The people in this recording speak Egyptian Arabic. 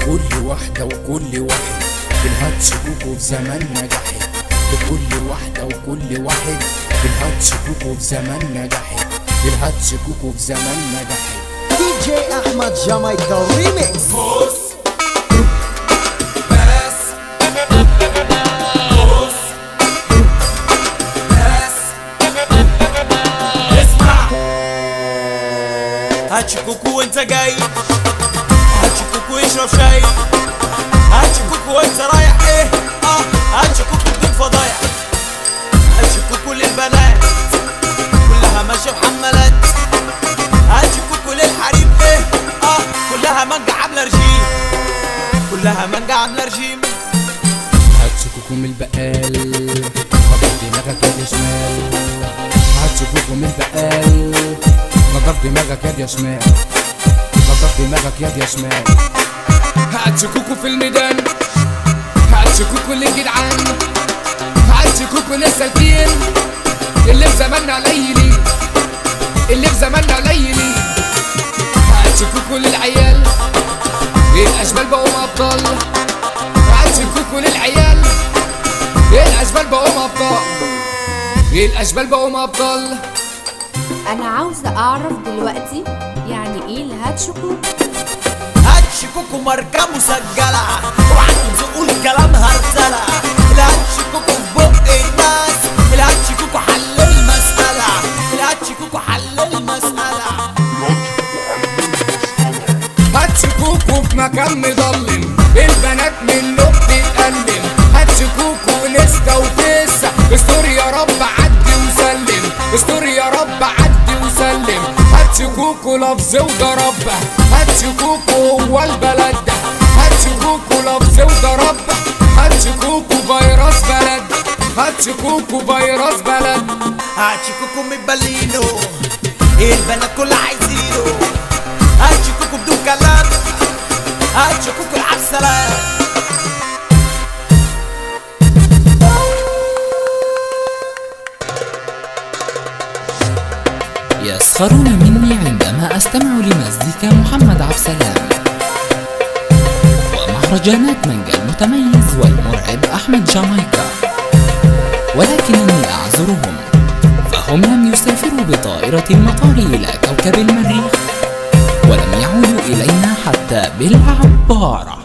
لكل واحدة وكل واحد بالهاتش كوكو في زماننا جحد لكل واحدة وكل واحد بالهاتش كوكو في زماننا جحد بالهاتش كوكو في زماننا جحد دي جي احمد جامايكا ريميكس بص بس بص بس اسمع هاتش كوكو وانت جاي هاتش كوكو يشرب شاي هاتش كوكو وانت رايح ايه اه هاتش كوكو بدون فضايح هاتش كوكو للبنات كلها ماشيه محملات هاتش كوكو للحريم ايه اه كلها مانجا عامله رجيم كلها مانجا عامله رجيم هاتش كوكو من البقال نضف دماغك يا شمال هاتش كوكو من البقال نضف دماغك يا شمال نضف دماغك يا شمال هاتش كوكو في الميدان هاتش كوكو للجدعان هاتش كوكو للسالكين اللي في زماننا قليلين اللي في زماننا قليلين هاتش كوكو للعيال الاشبال بقوا ابطال هاتش كوكو للعيال الاشبال بقوا ابطال الاشبال بقوا ابطال انا عاوزه اعرف دلوقتي يعني ايه الهاتشكو هاتش كوكو ماركة مسجلة اوعى تقول كلام هرتلة الهاتش كوكو في بق الناس الهاتش كوكو حل المسألة الهاتش كوكو حل المسألة هاتش كوكو في مكان مضلم البنات منه بتتألم هاتش كوكو نستا وفيسا استور يا رب عدي وسلم استور يا رب عدي وسلم هاتش كوكو لفظ وضرب هاتش كوكو هو البلد ده هاتش كوكو لفظ وضرب هاتش كوكو فيروس بلد هاتش كوكو فيروس بلد هاتش كوكو متبلينه البنات كلها عايزينه هاتش كوكو بدون كلام هاتش كوكو العب سلام يسخرون مني عندما أستمع لمزيكا محمد عبد السلام ومهرجانات مانجا المتميز والمرعب أحمد جامايكا ولكنني أعذرهم فهم لم يسافروا بطائرة المطار إلى كوكب المريخ ولم يعودوا إلينا حتى بالعبارة